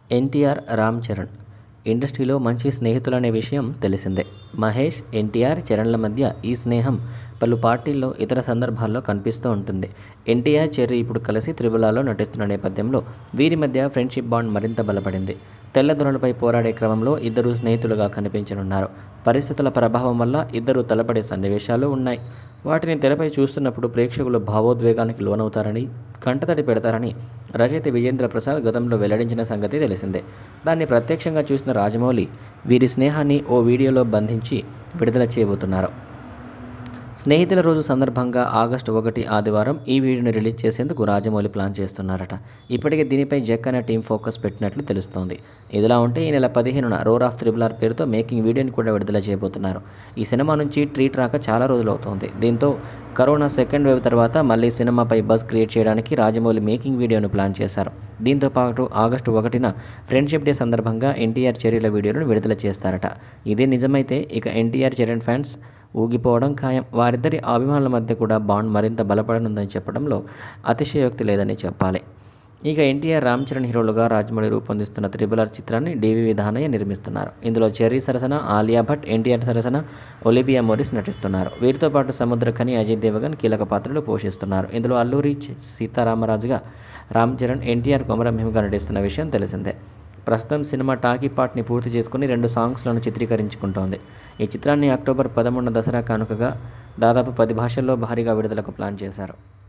ఎన్టీఆర్ రామ్ చరణ్ ఇండస్ట్రీలో మంచి స్నేహితులనే విషయం తెలిసిందే మహేష్ ఎన్టీఆర్ చరణ్ల మధ్య ఈ స్నేహం పలు పార్టీల్లో ఇతర సందర్భాల్లో కనిపిస్తూ ఉంటుంది ఎన్టీఆర్ చెర్రీ ఇప్పుడు కలిసి త్రిబులాలో నటిస్తున్న నేపథ్యంలో వీరి మధ్య ఫ్రెండ్షిప్ బాండ్ మరింత బలపడింది తెల్లదొరలపై పోరాడే క్రమంలో ఇద్దరు స్నేహితులుగా కనిపించనున్నారు పరిస్థితుల ప్రభావం వల్ల ఇద్దరు తలపడే సన్నివేశాలు ఉన్నాయి వాటిని తెరపై చూస్తున్నప్పుడు ప్రేక్షకులు భావోద్వేగానికి లోనవుతారని కంటతడి పెడతారని రచయిత విజేంద్ర ప్రసాద్ గతంలో వెల్లడించిన సంగతి తెలిసిందే దాన్ని ప్రత్యక్షంగా చూసిన రాజమౌళి వీరి స్నేహాన్ని ఓ వీడియోలో బంధించి విడుదల చేయబోతున్నారు స్నేహితుల రోజు సందర్భంగా ఆగస్టు ఒకటి ఆదివారం ఈ వీడియోని రిలీజ్ చేసేందుకు రాజమౌళి ప్లాన్ చేస్తున్నారట ఇప్పటికే దీనిపై జక్కన టీం ఫోకస్ పెట్టినట్లు తెలుస్తోంది ఇదిలా ఉంటే ఈ నెల పదిహేనున రోర్ ఆఫ్ త్రిబులార్ పేరుతో మేకింగ్ వీడియోని కూడా విడుదల చేయబోతున్నారు ఈ సినిమా నుంచి ట్రీట్ రాక చాలా రోజులు అవుతోంది దీంతో కరోనా సెకండ్ వేవ్ తర్వాత మళ్ళీ సినిమాపై బజ్ క్రియేట్ చేయడానికి రాజమౌళి మేకింగ్ వీడియోను ప్లాన్ చేశారు దీంతో పాటు ఆగస్టు ఒకటిన ఫ్రెండ్షిప్ డే సందర్భంగా ఎన్టీఆర్ చర్యల వీడియోను విడుదల చేస్తారట ఇదే నిజమైతే ఇక ఎన్టీఆర్ చరణ్ ఫ్యాన్స్ ఊగిపోవడం ఖాయం వారిద్దరి అభిమానుల మధ్య కూడా బాండ్ మరింత బలపడనుందని చెప్పడంలో అతిశయోక్తి లేదని చెప్పాలి ఇక ఎన్టీఆర్ రామ్ చరణ్ హీరోలుగా రాజమౌళి రూపొందిస్తున్న త్రిబులర్ చిత్రాన్ని డివి విధానయ్య నిర్మిస్తున్నారు ఇందులో చెర్రీ సరసన ఆలియా భట్ ఎన్టీఆర్ సరసన ఒలివియా మోరిస్ నటిస్తున్నారు వీరితో పాటు సముద్రఖని అజయ్ దేవగన్ కీలక పాత్రలు పోషిస్తున్నారు ఇందులో అల్లూరి చి- సీతారామరాజుగా రామ్ చరణ్ ఎన్టీఆర్ కొమరంభీమ్గా నటిస్తున్న విషయం తెలిసిందే ప్రస్తుతం సినిమా టాకీ పార్ట్ని పూర్తి చేసుకుని రెండు సాంగ్స్లను చిత్రీకరించుకుంటోంది ఈ చిత్రాన్ని అక్టోబర్ పదమూడున దసరా కానుకగా దాదాపు పది భాషల్లో భారీగా విడుదలకు ప్లాన్ చేశారు